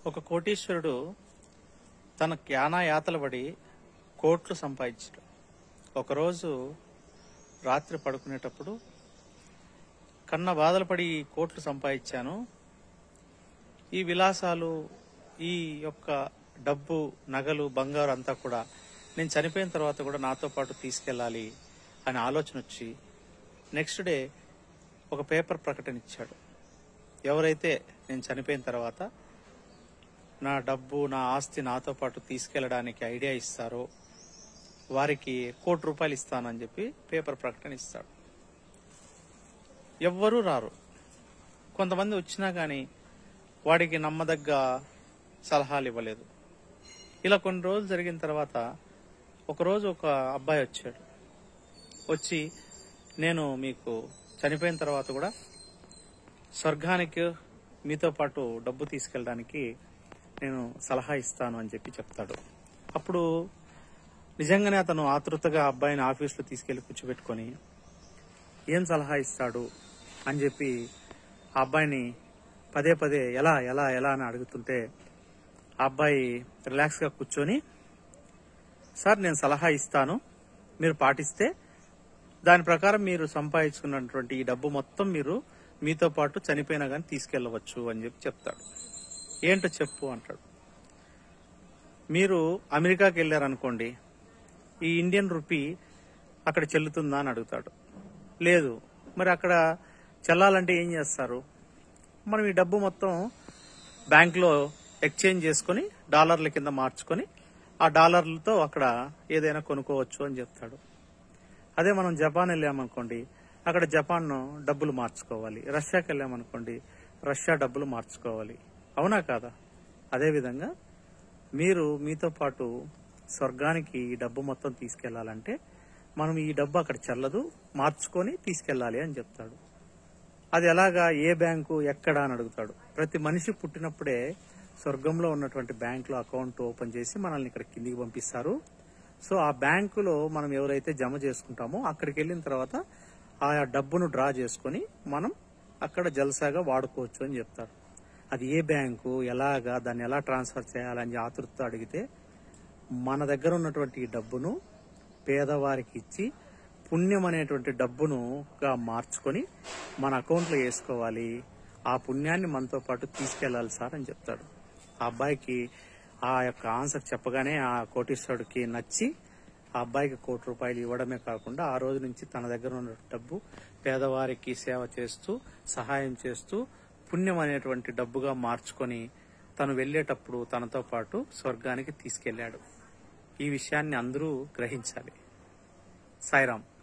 ఒక కోటీశ్వరుడు తన యానా యాతల పడి కోట్లు సంపాదించాడు ఒకరోజు రాత్రి పడుకునేటప్పుడు కన్న బాధలు పడి ఈ కోట్లు సంపాదించాను ఈ విలాసాలు ఈ యొక్క డబ్బు నగలు బంగారు అంతా కూడా నేను చనిపోయిన తర్వాత కూడా నాతో పాటు తీసుకెళ్ళాలి అనే ఆలోచన వచ్చి నెక్స్ట్ డే ఒక పేపర్ ప్రకటన ఇచ్చాడు ఎవరైతే నేను చనిపోయిన తర్వాత నా డబ్బు నా ఆస్తి నాతో పాటు తీసుకెళ్ళడానికి ఐడియా ఇస్తారో వారికి కోటి రూపాయలు ఇస్తానని చెప్పి పేపర్ ప్రకటన ఇస్తాడు ఎవ్వరూ రారు కొంతమంది వచ్చినా కానీ వాడికి నమ్మదగ్గ సలహాలు ఇవ్వలేదు ఇలా కొన్ని రోజులు జరిగిన తర్వాత ఒకరోజు ఒక అబ్బాయి వచ్చాడు వచ్చి నేను మీకు చనిపోయిన తర్వాత కూడా స్వర్గానికి మీతో పాటు డబ్బు తీసుకెళ్ళడానికి నేను సలహా ఇస్తాను అని చెప్పి చెప్తాడు అప్పుడు నిజంగానే అతను ఆతృతగా ఆ అబ్బాయిని ఆఫీస్లో తీసుకెళ్లి కూర్చోబెట్టుకొని ఏం సలహా ఇస్తాడు అని చెప్పి ఆ అబ్బాయిని పదే పదే ఎలా ఎలా ఎలా అని అడుగుతుంటే ఆ అబ్బాయి రిలాక్స్గా కూర్చొని సార్ నేను సలహా ఇస్తాను మీరు పాటిస్తే దాని ప్రకారం మీరు సంపాదించుకున్నటువంటి ఈ డబ్బు మొత్తం మీరు మీతో పాటు చనిపోయినా కానీ తీసుకెళ్లవచ్చు అని చెప్పి చెప్తాడు ఏంటో చెప్పు అంటాడు మీరు అమెరికాకి వెళ్ళారనుకోండి ఈ ఇండియన్ రూపీ అక్కడ చెల్లుతుందా అని అడుగుతాడు లేదు మరి అక్కడ చెల్లాలంటే ఏం చేస్తారు మనం ఈ డబ్బు మొత్తం బ్యాంక్లో ఎక్స్చేంజ్ చేసుకొని డాలర్ల కింద మార్చుకొని ఆ డాలర్లతో అక్కడ ఏదైనా కొనుక్కోవచ్చు అని చెప్తాడు అదే మనం జపాన్ వెళ్ళామనుకోండి అక్కడ జపాన్ డబ్బులు మార్చుకోవాలి రష్యాకి వెళ్ళామనుకోండి రష్యా డబ్బులు మార్చుకోవాలి అవునా కాదా అదేవిధంగా మీరు మీతో పాటు స్వర్గానికి ఈ డబ్బు మొత్తం తీసుకెళ్లాలంటే మనం ఈ డబ్బు అక్కడ చెల్లదు మార్చుకొని తీసుకెళ్ళాలి అని చెప్తాడు అది ఎలాగా ఏ బ్యాంకు ఎక్కడ అని అడుగుతాడు ప్రతి మనిషి పుట్టినప్పుడే స్వర్గంలో ఉన్నటువంటి బ్యాంకులో అకౌంట్ ఓపెన్ చేసి మనల్ని ఇక్కడ కిందికి పంపిస్తారు సో ఆ బ్యాంకులో మనం ఎవరైతే జమ చేసుకుంటామో అక్కడికి వెళ్ళిన తర్వాత ఆ డబ్బును డ్రా చేసుకొని మనం అక్కడ జల్సాగా వాడుకోవచ్చు అని చెప్తారు అది ఏ బ్యాంకు ఎలాగా దాన్ని ఎలా ట్రాన్స్ఫర్ చేయాలని ఆతృత అడిగితే మన దగ్గర ఉన్నటువంటి ఈ డబ్బును పేదవారికి ఇచ్చి పుణ్యం అనేటువంటి డబ్బునుగా మార్చుకొని మన అకౌంట్లో వేసుకోవాలి ఆ పుణ్యాన్ని మనతో పాటు తీసుకెళ్లాలి సార్ అని చెప్తాడు ఆ అబ్బాయికి ఆ యొక్క ఆన్సర్ చెప్పగానే ఆ కోటీశ్వరుడికి నచ్చి ఆ అబ్బాయికి కోటి రూపాయలు ఇవ్వడమే కాకుండా ఆ రోజు నుంచి తన దగ్గర ఉన్న డబ్బు పేదవారికి సేవ చేస్తూ సహాయం చేస్తూ పుణ్యం అనేటువంటి డబ్బుగా మార్చుకొని తను వెళ్ళేటప్పుడు తనతో పాటు స్వర్గానికి తీసుకెళ్లాడు ఈ విషయాన్ని అందరూ గ్రహించాలి సాయిరామ్